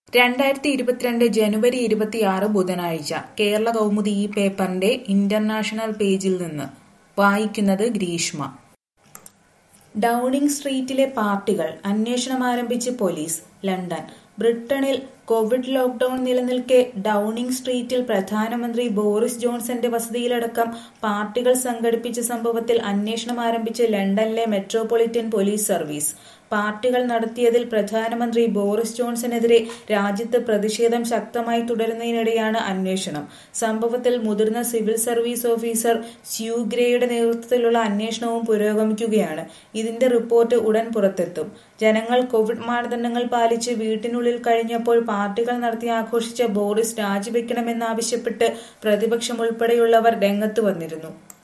രണ്ടായിരത്തി ഇരുപത്തിരണ്ട് ജനുവരി ഇരുപത്തിയാറ് ബുധനാഴ്ച കേരള കൗമുദി ഈ പേപ്പറിന്റെ ഇന്റർനാഷണൽ പേജിൽ നിന്ന് വായിക്കുന്നത് ഗ്രീഷ്മ ഡൌണിംഗ് സ്ട്രീറ്റിലെ പാർട്ടികൾ അന്വേഷണം ആരംഭിച്ച് പോലീസ് ലണ്ടൻ ബ്രിട്ടനിൽ കോവിഡ് ലോക്ഡൌൺ നിലനിൽക്കെ ഡൌണിംഗ് സ്ട്രീറ്റിൽ പ്രധാനമന്ത്രി ബോറിസ് ജോൺസന്റെ വസതിയിലടക്കം പാർട്ടികൾ സംഘടിപ്പിച്ച സംഭവത്തിൽ അന്വേഷണം ആരംഭിച്ച് ലണ്ടനിലെ മെട്രോപൊളിറ്റൻ പോലീസ് സർവീസ് പാർട്ടികൾ നടത്തിയതിൽ പ്രധാനമന്ത്രി ബോറിസ് ജോൺസണെതിരെ രാജ്യത്ത് പ്രതിഷേധം ശക്തമായി തുടരുന്നതിനിടെയാണ് അന്വേഷണം സംഭവത്തിൽ മുതിർന്ന സിവിൽ സർവീസ് ഓഫീസർ സ്യൂ ഗ്രേയുടെ നേതൃത്വത്തിലുള്ള അന്വേഷണവും പുരോഗമിക്കുകയാണ് ഇതിന്റെ റിപ്പോർട്ട് ഉടൻ പുറത്തെത്തും ജനങ്ങൾ കോവിഡ് മാനദണ്ഡങ്ങൾ പാലിച്ച് വീട്ടിനുള്ളിൽ കഴിഞ്ഞപ്പോൾ പാർട്ടികൾ നടത്തി ആഘോഷിച്ച ബോറിസ് രാജിവെക്കണമെന്നാവശ്യപ്പെട്ട് പ്രതിപക്ഷം ഉൾപ്പെടെയുള്ളവർ രംഗത്ത് വന്നിരുന്നു